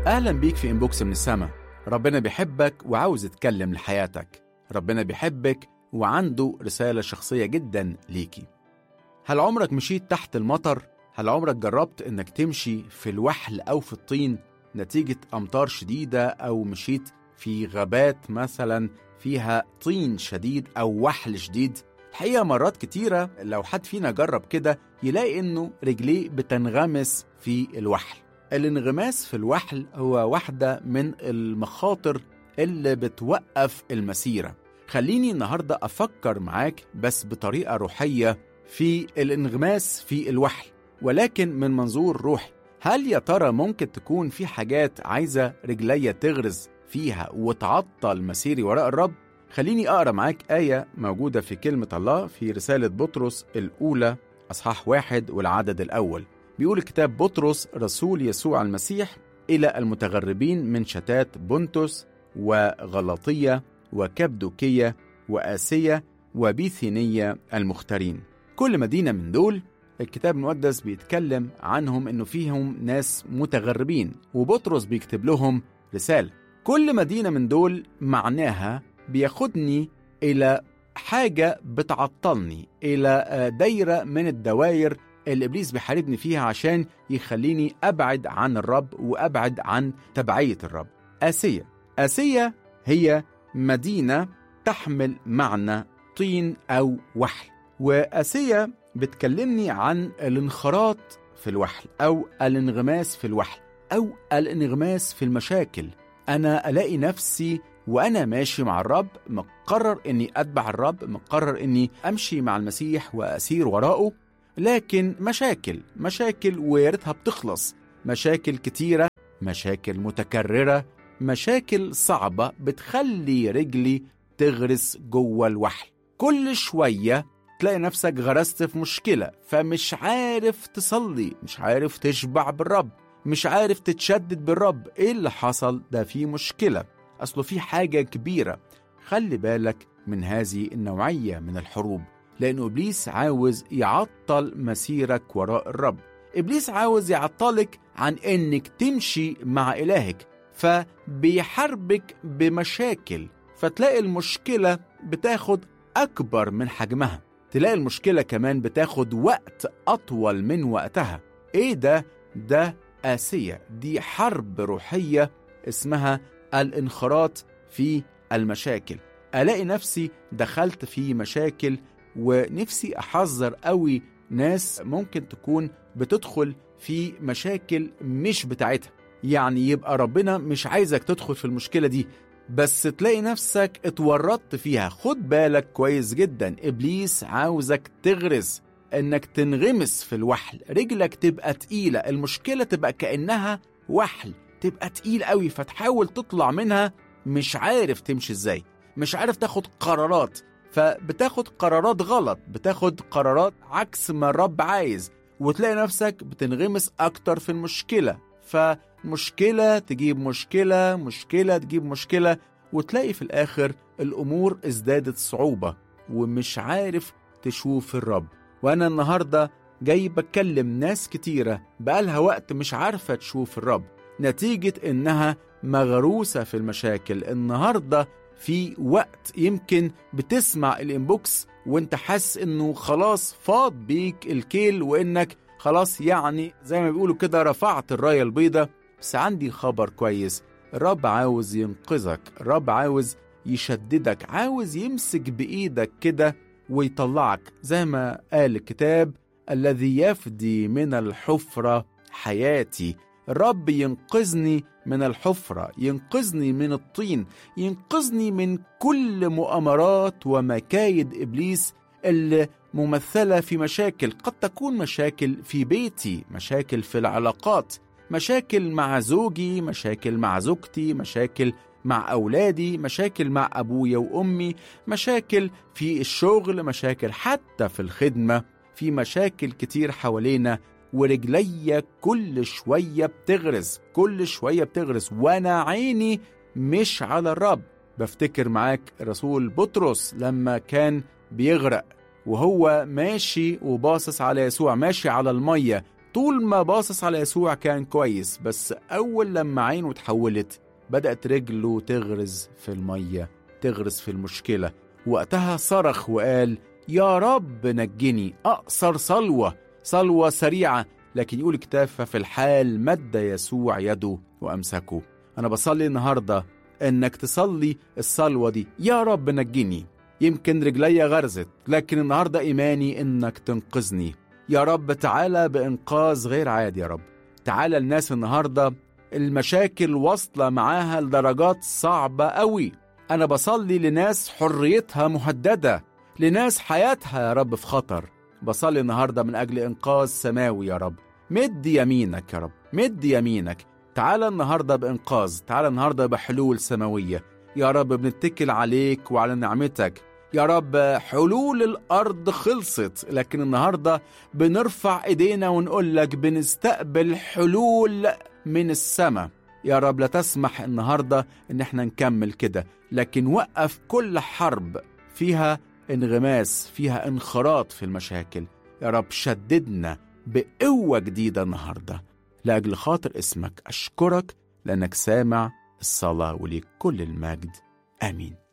أهلا بيك في إنبوكس من السما ربنا بيحبك وعاوز يتكلم لحياتك ربنا بيحبك وعنده رسالة شخصية جدا ليكي هل عمرك مشيت تحت المطر؟ هل عمرك جربت إنك تمشي في الوحل أو في الطين نتيجة أمطار شديدة أو مشيت في غابات مثلا فيها طين شديد أو وحل شديد؟ الحقيقة مرات كتيرة لو حد فينا جرب كده يلاقي إنه رجليه بتنغمس في الوحل الانغماس في الوحل هو واحدة من المخاطر اللي بتوقف المسيرة خليني النهاردة أفكر معاك بس بطريقة روحية في الانغماس في الوحل ولكن من منظور روحي هل يا ترى ممكن تكون في حاجات عايزة رجليا تغرز فيها وتعطل مسيري وراء الرب؟ خليني أقرأ معاك آية موجودة في كلمة الله في رسالة بطرس الأولى أصحاح واحد والعدد الأول بيقول الكتاب بطرس رسول يسوع المسيح إلى المتغربين من شتات بنتس وغلطية وكبدوكية وآسية وبيثينية المختارين كل مدينة من دول الكتاب المقدس بيتكلم عنهم انه فيهم ناس متغربين وبطرس بيكتب لهم رسالة كل مدينة من دول معناها بياخدني إلى حاجة بتعطلني إلى دايرة من الدوائر اللي إبليس بيحاربني فيها عشان يخليني أبعد عن الرب وأبعد عن تبعية الرب آسيا آسيا هي مدينة تحمل معنى طين أو وحل وآسيا بتكلمني عن الانخراط في الوحل أو الانغماس في الوحل أو الانغماس في المشاكل أنا ألاقي نفسي وأنا ماشي مع الرب مقرر إني أتبع الرب مقرر إني أمشي مع المسيح وأسير وراءه لكن مشاكل مشاكل وياريتها بتخلص مشاكل كتيرة مشاكل متكررة مشاكل صعبة بتخلي رجلي تغرس جوه الوحل كل شوية تلاقي نفسك غرست في مشكلة فمش عارف تصلي مش عارف تشبع بالرب مش عارف تتشدد بالرب ايه اللي حصل ده في مشكلة أصله في حاجة كبيرة خلي بالك من هذه النوعية من الحروب لأن إبليس عاوز يعطل مسيرك وراء الرب إبليس عاوز يعطلك عن إنك تمشي مع إلهك فبيحاربك بمشاكل فتلاقي المشكلة بتاخد أكبر من حجمها تلاقي المشكلة كمان بتاخد وقت أطول من وقتها إيه ده؟ ده آسية دي حرب روحية اسمها الانخراط في المشاكل ألاقي نفسي دخلت في مشاكل ونفسي أحذر قوي ناس ممكن تكون بتدخل في مشاكل مش بتاعتها يعني يبقى ربنا مش عايزك تدخل في المشكلة دي بس تلاقي نفسك اتورطت فيها خد بالك كويس جدا إبليس عاوزك تغرس انك تنغمس في الوحل رجلك تبقى تقيلة المشكلة تبقى كأنها وحل تبقى تقيل قوي فتحاول تطلع منها مش عارف تمشي ازاي مش عارف تاخد قرارات فبتاخد قرارات غلط بتاخد قرارات عكس ما الرب عايز وتلاقي نفسك بتنغمس اكتر في المشكلة فمشكلة تجيب مشكلة مشكلة تجيب مشكلة وتلاقي في الاخر الامور ازدادت صعوبة ومش عارف تشوف الرب وانا النهاردة جاي بتكلم ناس كتيرة بقالها وقت مش عارفة تشوف الرب نتيجة انها مغروسة في المشاكل النهاردة في وقت يمكن بتسمع الانبوكس وانت حاسس انه خلاص فاض بيك الكيل وانك خلاص يعني زي ما بيقولوا كده رفعت الراية البيضة بس عندي خبر كويس الرب عاوز ينقذك الرب عاوز يشددك عاوز يمسك بإيدك كده ويطلعك زي ما قال الكتاب الذي يفدي من الحفرة حياتي الرب ينقذني من الحفرة ينقذني من الطين ينقذني من كل مؤامرات ومكايد إبليس اللي ممثلة في مشاكل قد تكون مشاكل في بيتي مشاكل في العلاقات مشاكل مع زوجي مشاكل مع زوجتي مشاكل مع أولادي مشاكل مع أبويا وأمي مشاكل في الشغل مشاكل حتى في الخدمة في مشاكل كتير حوالينا ورجليا كل شوية بتغرز كل شوية بتغرز وأنا عيني مش على الرب بفتكر معاك رسول بطرس لما كان بيغرق وهو ماشي وباصص على يسوع ماشي على المية طول ما باصص على يسوع كان كويس بس أول لما عينه اتحولت بدأت رجله تغرز في المية تغرز في المشكلة وقتها صرخ وقال يا رب نجني أقصر صلوة صلوة سريعة لكن يقول الكتاب ففي الحال مد يسوع يده وأمسكه أنا بصلي النهاردة إنك تصلي الصلوة دي يا رب نجني يمكن رجلي غرزت لكن النهاردة إيماني إنك تنقذني يا رب تعالى بإنقاذ غير عادي يا رب تعالى الناس النهاردة المشاكل واصلة معاها لدرجات صعبة قوي أنا بصلي لناس حريتها مهددة لناس حياتها يا رب في خطر بصلي النهاردة من أجل إنقاذ سماوي يا رب مد يمينك يا رب مد يمينك تعالى النهاردة بإنقاذ تعالى النهاردة بحلول سماوية يا رب بنتكل عليك وعلى نعمتك يا رب حلول الأرض خلصت لكن النهاردة بنرفع إيدينا ونقول لك بنستقبل حلول من السماء يا رب لا تسمح النهاردة إن احنا نكمل كده لكن وقف كل حرب فيها انغماس فيها انخراط في المشاكل يا رب شددنا بقوة جديدة النهاردة لأجل خاطر اسمك أشكرك لأنك سامع الصلاة وليك كل المجد آمين